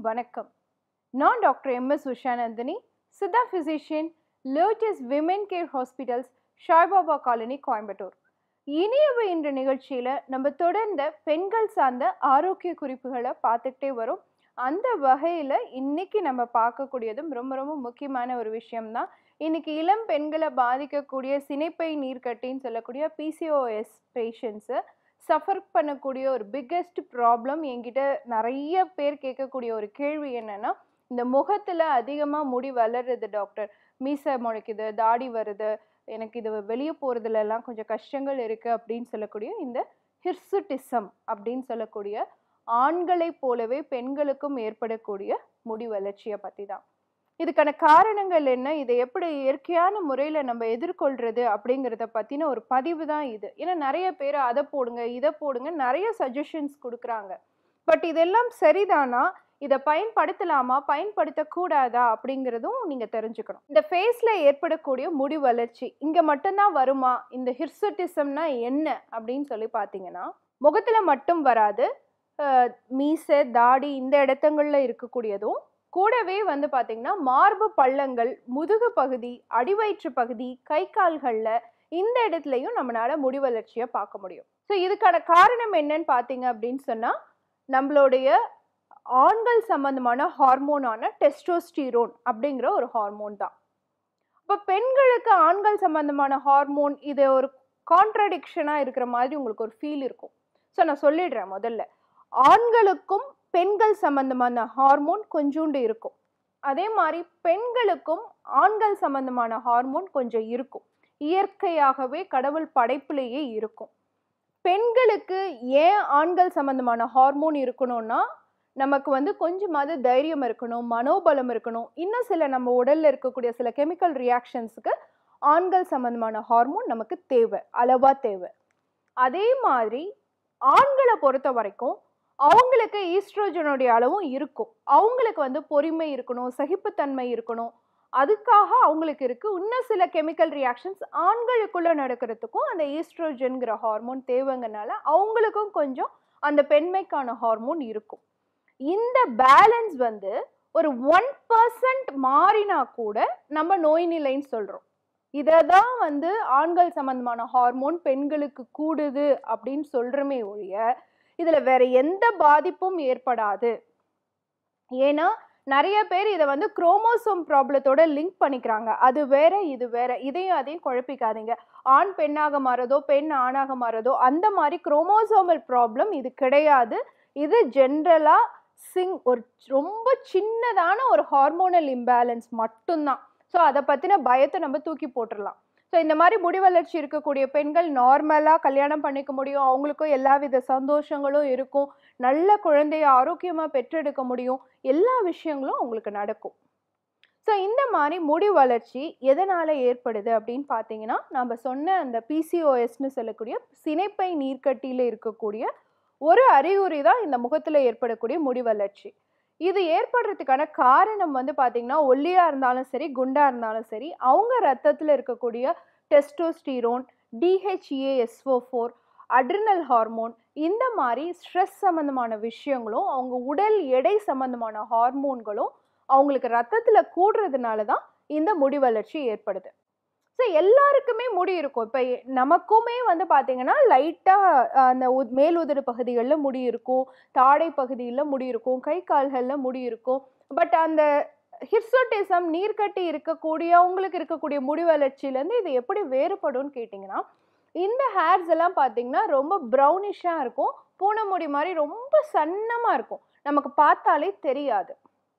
வணக்கம் நான் doctor M S Ushanandhini Siddha physician Lotus women care hospitals Saibaba colony Coimbatore Iniyavai என்ற நிகழ்ச்சியில் நம்ம தொடர்ந்த பெண்கள் சார்ந்த ஆரோக்கிய குறிப்புகளை பார்த்துக்கிட்டே வரோம் அந்த வகையில் இன்னைக்கு நம்ம பார்க்கக்கூடியதும் ரொம்ப ரொம்ப முக்கியமான ஒரு விஷயம்தான் இன்னைக்கு இளம் பெண்களை பாதிக்கக்கூடிய சினைப்பை நீர்க்கட்டின்னு சொல்லக்கூடிய பிசிஓஎஸ் பேஷண்ட்ஸு சஃபர் பண்ணக்கூடிய ஒரு பிக்கெஸ்ட் ப்ராப்ளம் என்கிட்ட நிறைய பேர் கேட்கக்கூடிய ஒரு கேள்வி என்னன்னா இந்த முகத்தில் அதிகமாக முடி வளருது டாக்டர் மீசை முளைக்குது தாடி வருது எனக்கு இது வெளியே போகிறதுல எல்லாம் கொஞ்சம் கஷ்டங்கள் இருக்குது அப்படின்னு சொல்லக்கூடிய இந்த ஹிர்சுட்டிசம் அப்படின்னு சொல்லக்கூடிய ஆண்களைப் போலவே பெண்களுக்கும் ஏற்படக்கூடிய முடி வளர்ச்சியை பற்றி தான் இதுக்கான காரணங்கள் என்ன இதை எப்படி இயற்கையான முறையில் நம்ம எதிர்கொள்றது அப்படிங்கிறத பற்றின ஒரு பதிவு தான் இது ஏன்னா நிறைய பேர் அதை போடுங்க இதை போடுங்க நிறைய சஜஷன்ஸ் கொடுக்குறாங்க பட் இதெல்லாம் சரிதானா இதை பயன்படுத்தலாமா பயன்படுத்தக்கூடாதா அப்படிங்கிறதும் நீங்கள் தெரிஞ்சுக்கணும் இந்த ஃபேஸில் ஏற்படக்கூடிய முடி வளர்ச்சி இங்கே மட்டும்தான் வருமா இந்த ஹிர்சுட்டிசம்னா என்ன அப்படின்னு சொல்லி பார்த்தீங்கன்னா முகத்தில் மட்டும் வராது அஹ், மீசை தாடி இந்த இடத்துங்களில் இருக்கக்கூடியதும் கூடவே வந்து பார்த்தீங்கன்னா மார்பு பள்ளங்கள் முதுகு பகுதி அடிவயிற்று பகுதி கை கால்களில் இந்த இடத்துலையும் நம்மளால முடி வளர்ச்சியை பார்க்க முடியும் ஸோ இதுக்கான காரணம் என்னன்னு பார்த்தீங்க அப்படின்னு சொன்னால் நம்மளுடைய ஆண்கள் சம்பந்தமான ஹார்மோனான டெஸ்டோஸ்டீரோன் அப்படிங்கிற ஒரு ஹார்மோன் தான் இப்போ பெண்களுக்கு ஆண்கள் சம்பந்தமான ஹார்மோன் இது ஒரு கான்ட்ரடிக்ஷனாக இருக்கிற மாதிரி உங்களுக்கு ஒரு ஃபீல் இருக்கும் ஸோ நான் சொல்லிடுறேன் முதல்ல ஆண்களுக்கும் பெண்கள் சம்பந்தமான ஹார்மோன் கொஞ்சோண்டு இருக்கும் அதே மாதிரி பெண்களுக்கும் ஆண்கள் சம்பந்தமான ஹார்மோன் கொஞ்சம் இருக்கும் இயற்கையாகவே கடவுள் படைப்பிலேயே இருக்கும் பெண்களுக்கு ஏன் ஆண்கள் சம்பந்தமான ஹார்மோன் இருக்கணும்னா நமக்கு வந்து கொஞ்சமாவது தைரியம் இருக்கணும் மனோபலம் இருக்கணும் இன்னும் சில நம்ம உடல்ல இருக்கக்கூடிய சில கெமிக்கல் ரியாக்ஷன்ஸுக்கு ஆண்கள் சம்பந்தமான ஹார்மோன் நமக்கு தேவை அளவா தேவை அதே மாதிரி ஆண்களை பொறுத்த வரைக்கும் அவங்களுக்கு ஈஸ்ட்ரோஜனுடைய அளவும் இருக்கும் அவங்களுக்கு வந்து பொறுமை இருக்கணும் சகிப்புத்தன்மை இருக்கணும் அதுக்காக அவங்களுக்கு இருக்கு இன்னும் சில கெமிக்கல் ரியாக்ஷன்ஸ் ஆண்களுக்குள்ள நடக்கிறதுக்கும் அந்த ஈஸ்ட்ரோஜன்கிற ஹார்மோன் தேவைங்கனால அவங்களுக்கும் கொஞ்சம் அந்த பெண்மைக்கான ஹார்மோன் இருக்கும் இந்த பேலன்ஸ் வந்து ஒரு ஒன் பர்சன்ட் மாறினா கூட நம்ம நோய் நிலைன்னு சொல்றோம் இதை தான் வந்து ஆண்கள் சம்பந்தமான ஹார்மோன் பெண்களுக்கு கூடுது அப்படின்னு சொல்றமே ஒழிய இதுல வேற எந்த பாதிப்பும் ஏற்படாது ஏன்னா நிறைய பேர் இதை வந்து குரோமோசோம் ப்ராப்ளத்தோட லிங்க் பண்ணிக்கிறாங்க அது வேற இது வேற இதையும் அதையும் குழப்பிக்காதீங்க ஆண் பெண்ணாக மாறதோ பெண் ஆணாக மாறதோ அந்த மாதிரி குரோமோசோமல் ப்ராப்ளம் இது கிடையாது இது ஜென்ரலா சிங் ஒரு ரொம்ப சின்னதான ஒரு ஹார்மோனல் இம்பேலன்ஸ் மட்டும்தான் ஸோ அதை பற்றின பயத்தை நம்ம தூக்கி போட்டுடலாம் ஸோ இந்த மாதிரி முடி வளர்ச்சி இருக்கக்கூடிய பெண்கள் நார்மலாக கல்யாணம் பண்ணிக்க முடியும் அவங்களுக்கும் எல்லாவித சந்தோஷங்களும் இருக்கும் நல்ல குழந்தைய ஆரோக்கியமாக பெற்றெடுக்க முடியும் எல்லா விஷயங்களும் அவங்களுக்கு நடக்கும் ஸோ இந்த மாதிரி முடி வளர்ச்சி எதனால் ஏற்படுது அப்படின்னு பார்த்தீங்கன்னா நம்ம சொன்ன அந்த பிசிஓஎஸ்னு சொல்லக்கூடிய சினைப்பை நீர்க்கட்டியில் இருக்கக்கூடிய ஒரு அறிகுறி தான் இந்த முகத்தில் ஏற்படக்கூடிய முடி வளர்ச்சி இது ஏற்படுறதுக்கான காரணம் வந்து பார்த்தீங்கன்னா ஒல்லியாக இருந்தாலும் சரி குண்டாக இருந்தாலும் சரி அவங்க ரத்தத்தில் இருக்கக்கூடிய testosterone D H E A S O four adrenal hormone இந்த மாதிரி ஸ்ட்ரெஸ் சம்மந்தமான விஷயங்களும் அவங்க உடல் எடை சம்மந்தமான ஹார்மோன்களும் அவங்களுக்கு ரத்தத்தில் கூடுறதுனால தான் இந்த முடி வளர்ச்சி ஏற்படுது ஸோ எல்லாருக்குமே முடி இருக்கும் இப்போ நமக்குமே வந்து பார்த்தீங்கன்னா லைட்டாக அந்த உத்- மேல் உதடு பகுதிகளில் முடி இருக்கும் தாடை பகுதியில் முடி இருக்கும் கை கால்களில் முடி இருக்கும் பட் அந்த ஹிர்சோட்டிசம் நீர்க்கட்டி இருக்கக்கூடியவங்களுக்கு இருக்கக்கூடிய முடி வளர்ச்சியிலேருந்து இது எப்படி வேறுபடும்னு கேட்டிங்கன்னா இந்த ஹேர்ஸ் எல்லாம் பார்த்தீங்கன்னா ரொம்ப ப்ரௌனிஷாக இருக்கும் பூனை முடி மாதிரி ரொம்ப சன்னமாக இருக்கும் நமக்கு பார்த்தாலே தெரியாது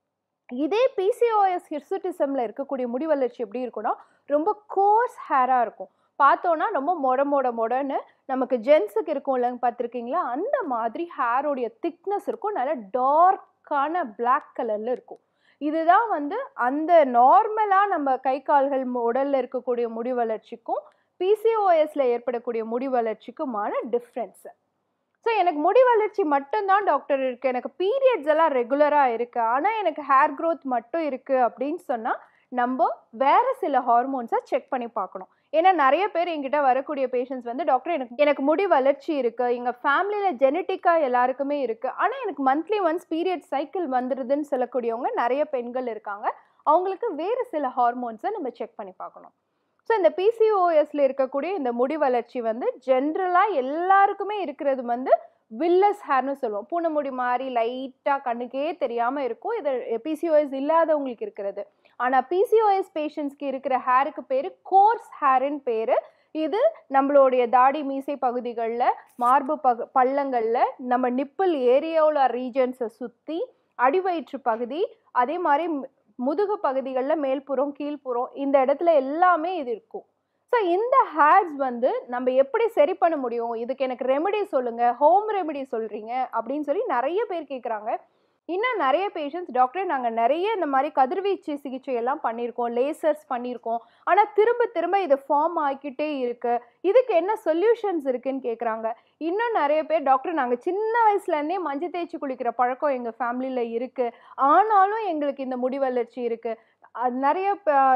இதே பிசிஓஎஸ் ஹிர்சுட்டிசமில் இருக்கக்கூடிய முடி வளர்ச்சி எப்படி இருக்கும்னா ரொம்ப கோர்ஸ் ஹேராக இருக்கும் பார்த்தோன்னா ரொம்ப மொட மொட மொடன்னு நமக்கு ஜென்ஸுக்கு இருக்கும்லங்க பார்த்துருக்கீங்களா அந்த மாதிரி ஹேரோடைய திக்னஸ் இருக்கும் நல்ல டார்க்கான பிளாக் கலரில் இருக்கும் இதுதான் வந்து அந்த நார்மலாக நம்ம கை கால்கள் மு- உடல்ல இருக்கக்கூடிய முடி வளர்ச்சிக்கும் பிசிஓஎஸ்ல ஏற்படக்கூடிய முடி வளர்ச்சிக்குமான டிஃப்ரென்ஸு ஸோ எனக்கு முடி வளர்ச்சி மட்டும்தான் டாக்டர் இருக்கு எனக்கு பீரியட்ஸ் எல்லாம் ரெகுலராக இருக்கு ஆனால் எனக்கு ஹேர் growth மட்டும் இருக்கு அப்படின்னு சொன்னால் நம்ம வேற சில ஹார்மோன்ஸை செக் பண்ணி பார்க்கணும் ஏன்னா நிறைய பேர் என்கிட்ட வரக்கூடிய பேஷண்ட்ஸ் வந்து டாக்டர் எனக்கு எனக்கு முடி வளர்ச்சி இருக்கு எங்க ஃபேமிலியில ஜெனட்டிக்கா எல்லாருக்குமே இருக்கு ஆனா எனக்கு மந்த்லி ஒன்ஸ் பீரியட் சைக்கிள் வந்துடுதுன்னு சொல்லக்கூடியவங்க நிறைய பெண்கள் இருக்காங்க அவங்களுக்கு வேறு சில ஹார்மோன்ஸை நம்ம செக் பண்ணி பார்க்கணும் ஸோ இந்த பிசிஓஎஸ்ல இருக்கக்கூடிய இந்த முடி வளர்ச்சி வந்து ஜென்ரலாக எல்லாருக்குமே இருக்கிறது வந்து வில்லஸ் ஹேர்னு சொல்லுவோம் பூனை முடி மாதிரி லைட்டாக கண்ணுக்கே தெரியாமல் இருக்கும் இது பிசிஓஎஸ் இல்லாதவங்களுக்கு இருக்கிறது ஆனால் பிசிஓஎஸ் பேஷண்ட்ஸ்க்கு இருக்கிற ஹேருக்கு பேர் கோர்ஸ் ஹேருன்னு பேர் இது நம்மளுடைய தாடி மீசை பகுதிகளில் மார்பு பகு பள்ளங்களில் நம்ம நிப்பிள் ஏரியாவில் ரீஜன்ஸை சுற்றி அடிவயிற்று பகுதி அதே மாதிரி மு- முதுகு பகுதிகளில் மேல்புறம் கீழ்ப்புறம் இந்த இடத்துல எல்லாமே இது இருக்கும் ஸோ இந்த ஹேர்ஸ் வந்து நம்ம எப்படி சரி பண்ண முடியும் இதுக்கு எனக்கு ரெமெடி சொல்லுங்க ஹோம் ரெமெடி சொல்றீங்க அப்படின்னு சொல்லி நிறைய பேர் கேட்குறாங்க இன்னும் நிறைய பேஷண்ட்ஸ் டாக்டர் நாங்கள் நிறைய இந்த மாதிரி கதிர்வீச்சு சிகிச்சை எல்லாம் பண்ணியிருக்கோம் லேசர்ஸ் பண்ணியிருக்கோம் ஆனால் திரும்ப திரும்ப இது ஃபார்ம் ஆகிக்கிட்டே இருக்கு இதுக்கு என்ன சொல்யூஷன்ஸ் இருக்குன்னு கேட்குறாங்க இன்னும் நிறைய பேர் டாக்டர் நாங்கள் சின்ன வயசுலேருந்தே மஞ்சள் தேய்ச்சி குளிக்கிற பழக்கம் எங்கள் ஃபேமிலியில் இருக்குது ஆனாலும் எங்களுக்கு இந்த முடி வளர்ச்சி இருக்குது அது நிறைய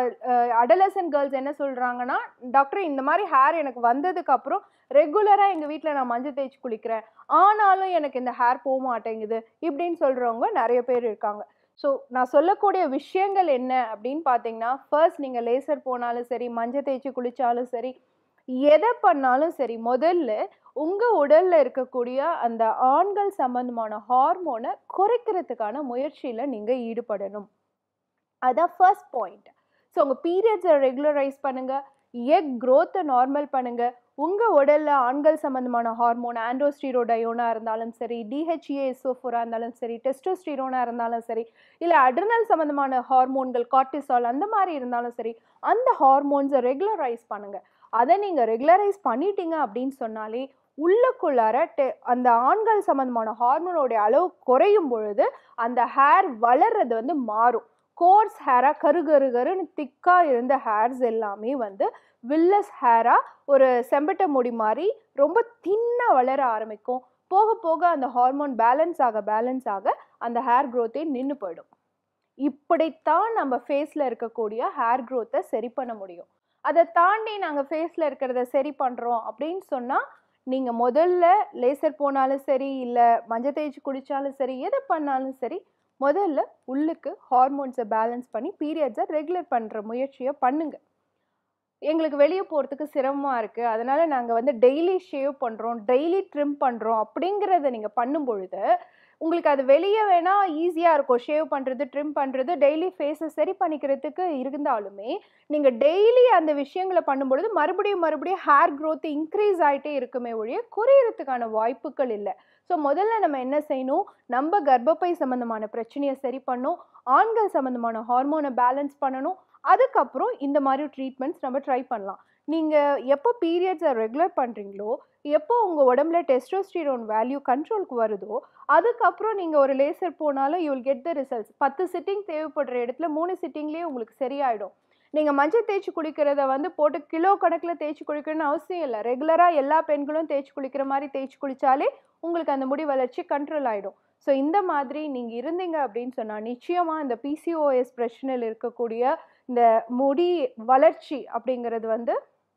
அடலசன் கேர்ள்ஸ் என்ன சொல்கிறாங்கன்னா டாக்டர் இந்த மாதிரி ஹேர் எனக்கு வந்ததுக்கு அப்புறம் ரெகுலராக எங்கள் வீட்டில் நான் மஞ்சள் தேய்ச்சி குளிக்கிறேன் ஆனாலும் எனக்கு இந்த ஹேர் போக மாட்டேங்குது இப்படின்னு சொல்கிறவங்க நிறைய பேர் இருக்காங்க ஸோ நான் சொல்லக்கூடிய விஷயங்கள் என்ன அப்படின்னு பார்த்தீங்கன்னா ஃபர்ஸ்ட் நீங்கள் லேசர் போனாலும் சரி மஞ்சள் தேய்ச்சி குளிச்சாலும் சரி எதை பண்ணாலும் சரி முதல்ல உங்கள் உடலில் இருக்கக்கூடிய அந்த ஆண்கள் சம்பந்தமான ஹார்மோனை குறைக்கிறதுக்கான முயற்சியில் நீங்கள் ஈடுபடணும் அதான் ஃபர்ஸ்ட் பாயிண்ட் ஸோ உங்கள் பீரியட்ஸை ரெகுலரைஸ் பண்ணுங்க எக் growth-அ நார்மல் பண்ணுங்க உங்கள் உடலில் ஆண்கள் சம்பந்தமான ஹார்மோன் ஆண்ட்ரோஸ்டீரோடயோனாக இருந்தாலும் சரி டிஹெச்ஏ எஸ்ஓஃபோராக இருந்தாலும் சரி டெஸ்டோஸ்டீரோனாக இருந்தாலும் சரி இல்லை அட்ரினல் சம்பந்தமான ஹார்மோன்கள் கார்டிசால் அந்த மாதிரி இருந்தாலும் சரி அந்த ஹார்மோன்ஸை ரெகுலரைஸ் பண்ணுங்க அதை நீங்கள் ரெகுலரைஸ் பண்ணிட்டீங்க அப்படின்னு சொன்னாலே உள்ளுக்குள்ளார டெ அந்த ஆண்கள் சம்பந்தமான ஹார்மோனோடைய அளவு குறையும் பொழுது அந்த ஹேர் வளர்றது வந்து மாறும் கோர்ஸ் ஹேராக கரு கரு கருன்னு திக்காக இருந்த ஹேர்ஸ் எல்லாமே வந்து வில்லஸ் ஹேராக ஒரு செம்பட்ட முடி மாதிரி ரொம்ப தின்னாக வளர ஆரம்பிக்கும் போக போக அந்த ஹார்மோன் பேலன்ஸ் ஆக பேலன்ஸ் ஆக அந்த ஹேர் க்ரோத்தே நின்று போயிடும் இப்படித்தான் நம்ம ஃபேஸில் இருக்கக்கூடிய ஹேர் க்ரோத்தை சரி பண்ண முடியும் அதை தாண்டி நாங்கள் ஃபேஸில் இருக்கிறத சரி பண்ணுறோம் அப்படின்னு சொன்னால் நீங்கள் முதல்ல லேசர் போனாலும் சரி இல்லை மஞ்சள் தேய்ச்சி குடித்தாலும் சரி எதை பண்ணாலும் சரி முதல்ல உள்ளுக்கு ஹார்மோன்ஸை பேலன்ஸ் பண்ணி பீரியட்ஸை ரெகுலர் பண்ணுற முயற்சியை பண்ணுங்க எங்களுக்கு வெளியே போகிறதுக்கு சிரமமாக இருக்குது அதனால் நாங்கள் வந்து டெய்லி ஷேவ் பண்ணுறோம் டெய்லி ட்ரிம் பண்ணுறோம் அப்படிங்கிறத நீங்கள் பண்ணும் பொழுது உங்களுக்கு அது வெளியே வேணால் ஈஸியாக இருக்கும் ஷேவ் பண்ணுறது ட்ரிம் பண்ணுறது டெய்லி ஃபேஸை சரி பண்ணிக்கிறதுக்கு இருந்தாலுமே நீங்கள் டெய்லி அந்த விஷயங்களை பண்ணும்பொழுது மறுபடியும் மறுபடியும் ஹேர் growth இன்க்ரீஸ் ஆகிட்டே இருக்குமே ஒழிய குறையறதுக்கான வாய்ப்புகள் இல்லை ஸோ முதல்ல நம்ம என்ன செய்யணும் நம்ம கர்ப்பப்பை சம்மந்தமான பிரச்சனையை சரி பண்ணணும் ஆண்கள் சம்மந்தமான ஹார்மோனை பேலன்ஸ் பண்ணணும் அதுக்கப்புறம் இந்த மாதிரி ட்ரீட்மெண்ட்ஸ் நம்ம ட்ரை பண்ணலாம் நீங்கள் எப்போ பீரியட்ஸை ரெகுலர் பண்ணுறீங்களோ எப்போ உங்கள் உடம்புல டெஸ்டோஸ்டிரோன் வேல்யூ கண்ட்ரோலுக்கு வருதோ அதுக்கப்புறம் நீங்கள் ஒரு லேசர் போனாலும் you will get the results பத்து சிட்டிங் தேவைப்படுற இடத்துல மூணு சிட்டிங்லேயே உங்களுக்கு சரியாயிடும் நீங்கள் மஞ்சள் தேய்ச்சி குளிக்கிறத வந்து போட்டு கிலோ கணக்கில் தேய்ச்சி குளிக்கணும்னு அவசியம் இல்லை ரெகுலராக எல்லா பெண்களும் தேய்ச்சி குளிக்கிற மாதிரி தேய்ச்சி குளிச்சாலே உங்களுக்கு அந்த முடி வளர்ச்சி கண்ட்ரோல் ஆகிடும் ஸோ இந்த மாதிரி நீங்கள் இருந்தீங்க அப்படின்னு சொன்னால் நிச்சயமாக இந்த பிசிஓஎஸ் பிரச்சனையில் இருக்கக்கூடிய இந்த முடி வளர்ச்சி அப்படிங்கிறது வந்து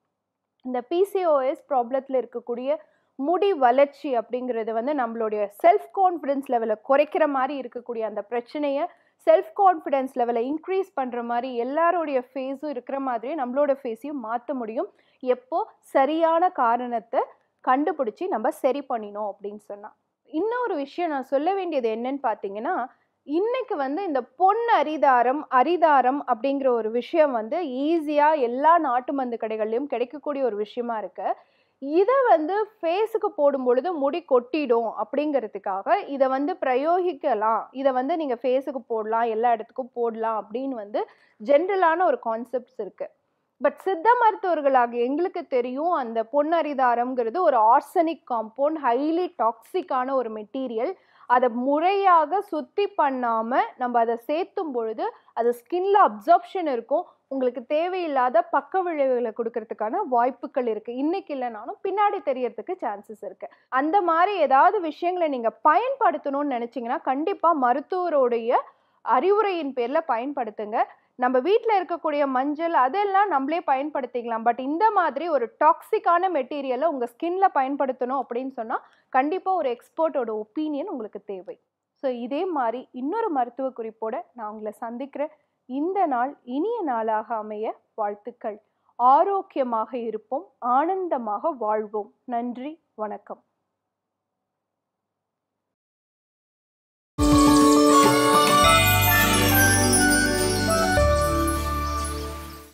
இந்த பிசிஓஎஸ் ப்ராப்ளத்தில் இருக்கக்கூடிய முடி வளர்ச்சி அப்படிங்கிறது வந்து நம்மளுடைய செல்ஃப் கான்ஃபிடென்ஸ் லெவலை குறைக்கிற மாதிரி இருக்கக்கூடிய அந்த பிரச்சனையை செல்ஃப் கான்ஃபிடென்ஸ் லெவலை இன்க்ரீஸ் பண்ணுற மாதிரி எல்லாருடைய ஃபேஸும் இருக்கிற மாதிரி நம்மளோட ஃபேஸையும் மாற்ற முடியும் எப்போ சரியான காரணத்தை கண்டுபிடிச்சி நம்ம சரி பண்ணினோம் அப்படின்னு சொன்னால் இன்னொரு விஷயம் நான் சொல்ல வேண்டியது என்னன்னு பார்த்தீங்கன்னா இன்னைக்கு வந்து இந்த பொன் அரிதாரம் அரிதாரம் அப்படிங்கிற ஒரு விஷயம் வந்து ஈஸியாக எல்லா நாட்டு மருந்து கடைகள்லையும் கிடைக்கக்கூடிய ஒரு விஷயமா இருக்கு இதை வந்து ஃபேஸுக்கு போடும் பொழுது முடி கொட்டிடும் அப்படிங்கிறதுக்காக இதை வந்து பிரயோகிக்கலாம் இதை வந்து நீங்கள் ஃபேஸுக்கு போடலாம் எல்லா இடத்துக்கும் போடலாம் அப்படின்னு வந்து ஜென்ரலான ஒரு கான்செப்ட்ஸ் இருக்கு பட் சித்த மருத்துவர்களாக எங்களுக்கு தெரியும் அந்த பொன்னரிதாரம்ங்கிறது ஒரு ஆர்சனிக் காம்பவுண்ட் ஹைலி டாக்ஸிக்கான ஒரு மெட்டீரியல் அதை முறையாக சுத்தி பண்ணாம நம்ம அதை சேர்த்தும் பொழுது அது ஸ்கின்ல அப்சார்ப்ஷன் இருக்கும் உங்களுக்கு தேவையில்லாத பக்க விளைவுகளை கொடுக்கறதுக்கான வாய்ப்புகள் இருக்கு இன்னைக்கு இல்லைனாலும் பின்னாடி தெரியறதுக்கு சான்சஸ் இருக்கு அந்த மாதிரி ஏதாவது விஷயங்களை நீங்க பயன்படுத்தணும்னு நினைச்சீங்கன்னா கண்டிப்பா மருத்துவருடைய அறிவுரையின் பேர்ல பயன்படுத்துங்க நம்ம வீட்டில் இருக்கக்கூடிய மஞ்சள் அதெல்லாம் நம்மளே பயன்படுத்திக்கலாம் பட் இந்த மாதிரி ஒரு டாக்ஸிக்கான மெட்டீரியலை உங்கள் ஸ்கின்ல பயன்படுத்தணும் அப்படின்னு சொன்னால் கண்டிப்பாக ஒரு எக்ஸ்பர்ட்டோட ஒப்பீனியன் உங்களுக்கு தேவை ஸோ இதே மாதிரி இன்னொரு மருத்துவ குறிப்போட நான் உங்களை சந்திக்கிறேன் இந்த நாள் இனிய நாளாக அமைய வாழ்த்துக்கள் ஆரோக்கியமாக இருப்போம் ஆனந்தமாக வாழ்வோம் நன்றி வணக்கம்